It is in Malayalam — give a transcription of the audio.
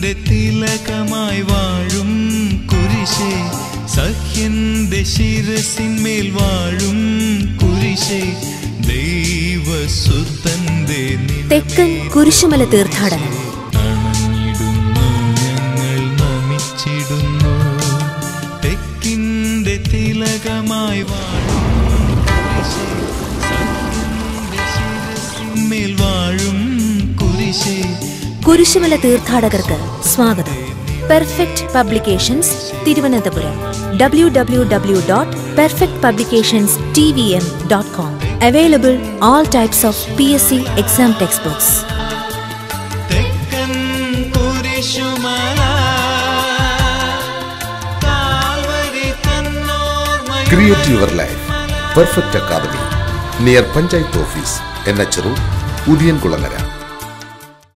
തെക്കിന്റെ തിലകമായി വാഴും കുരിശേ സഖ്യന്റെ ശിരസിന്മേൽ വാഴും കുരിശേ ദൈവസുതന്റെ തെക്കൻ കുരിശുമല തീർത്ഥാടനം അണഞ്ഞിടുന്നു ഞങ്ങൾ നമിച്ചിടുന്നു തെക്കിന്റെ തിലകമായി വാഴും കുരിശേ സഖ്യന്റെ ശിരസിന്മേൽ വാഴും കുരിശേ കുരിശുമല തീർത്ഥാടകർക്ക് സ്വാഗതം perfect publications Thiruvananthapuram W W W dot perfect publications T V M dot com available all types of P S C exam text books തെക്കൻ കുരിശുമല കാൽവരി തന്നോർമ്മ create your life perfect academy near panchayat office N H road Udiyankulangara